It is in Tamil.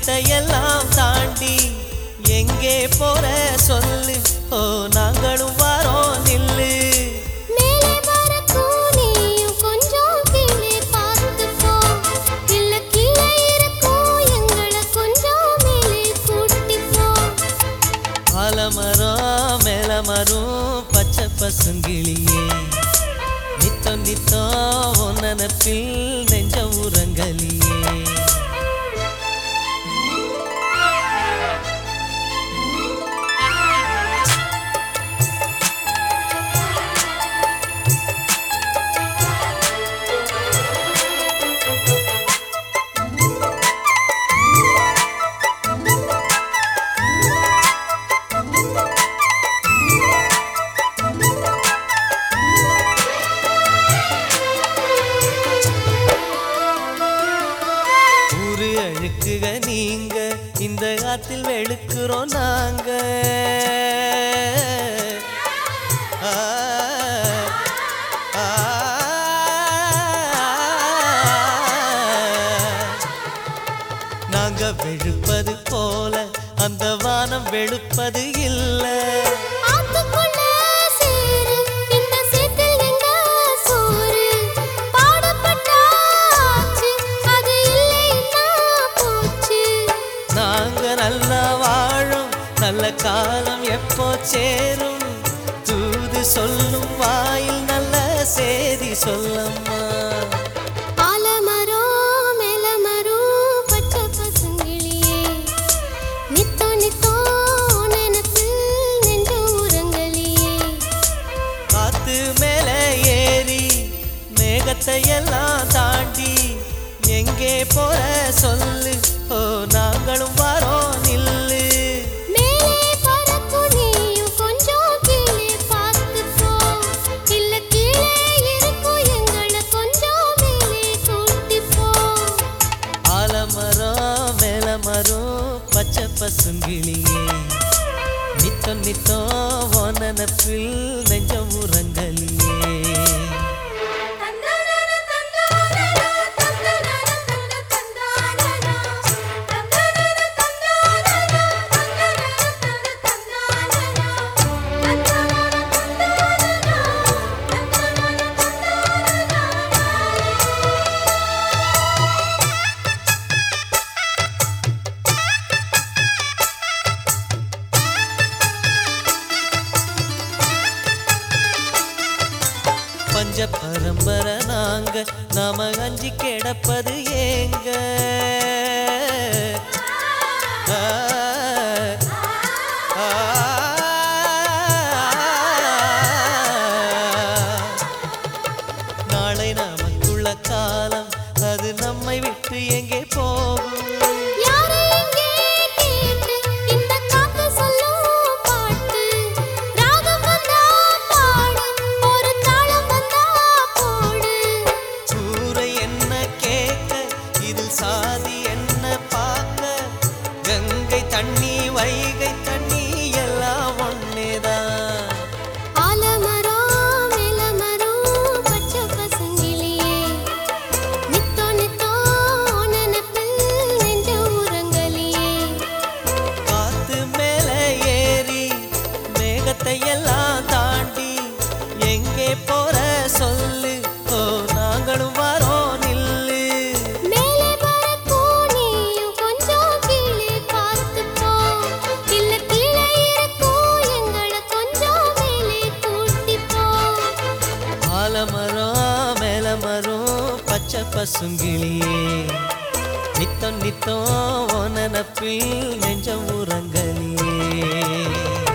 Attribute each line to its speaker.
Speaker 1: மேகத்தை எல்லாம் தாண்டி எங்கே போற சொல்லு ஓ நாங்களும் வாரோம் நில்லு
Speaker 2: மேலே பறக்கும் நீயும் கொஞ்சம் கீழே பார்த்து போ இல்ல கீழே இருக்கும் எங்களை கொஞ்சம் மேலே கூட்டி போ
Speaker 1: ஆலமரம் மேலமரம் பச்சை பசுங்கிளியே நித்தம் நித்தம் உன் நினப்பில் நெஞ்ச உரங்கலியே ஊரு அழுக்குக நீங்க இந்த ஆத்தில் வெளுக்கிறோம் நாங்க ஆ, ஆ, நாங்க வெளுப்பது போல அந்த வானம் வெளுப்பது இல்லை
Speaker 2: ஆத்துக்குள்ள சேரு இந்த சேத்தில் எங்க சோறு பாடுபட்டாச்சு அது இல்லைன்னா போச்சு
Speaker 1: நாங்க நல்லா வாழும் நல்ல காலம் எப்போ சேரும் தூது சொல்லும் வாயில் நல்ல செய்தி சொல்லம்மா
Speaker 2: ஆலமரம் மேலமரம் பச்சை பசுங்கிளியே நித்தோ நித்தோ நினப்பில் நெஞ்ச உரங்கலியே
Speaker 1: காத்து மேலே ஏறி மேகத்தை எல்லாம் தாண்டி எங்கே போற சொல்லு ஓ நாங்களும் வரோம் நில்லு
Speaker 2: மேலே பறக்கும் நீயும் கொஞ்சம் கீழே பார்த்து போ இல்ல கீழே இருக்கும் எங்களை கொஞ்சம் மேலே கூட்டி போ
Speaker 1: ஆலமரம் மேலமரம் பச்சை பசுங்கிளியே நித்தம் நித்தம் உன் நினப்பில் நெஞ்சம் உரங்கலியே பஞ்ச பரம்பரை நாங்க நாம அஞ்சி கிடப்பது ஏங்க ஆ, ஆ, நாளை நமக்குள்ள காலம் அது நம்மை விட்டு எங்கே போகும்
Speaker 2: யாரை இங்கே கேட்டு இந்த காத்து சொல்லும் பாட்டு ராகம் வந்தா பாடு ஒரு தாளம் வந்தா போடு
Speaker 1: கூரை என்ன கேட்க இதில் சாதி என்ன பார்க்க கங்கை தண்ணி வைகை தண்ணி எல்லாம் ஒன்னேதான்
Speaker 2: ஆலமரம் மேலமரம் பச்சை பசுங்கிளியே நித்தோ நித்தோ நினப்பில் நெஞ்ச உரங்கலியே
Speaker 1: காத்து மேலே ஏறி மேகத்தை எல்லாம் தாண்டி எங்கே போற சொல்லு ஓ நாங்களும் வரோம் நில்லு
Speaker 2: மேலே பறக்கும் நீயும் கொஞ்சம் கீழே பார்த்து போ இல்ல கீழே இருக்கும் எங்களை கொஞ்சம் மேலே கூட்டி போ
Speaker 1: ஆலமரம் மேலமரம் பச்சை பசுங்கிளியே நித்தம் நித்தம் உன் நினப்பில் நெஞ்சம் உரங்கலியே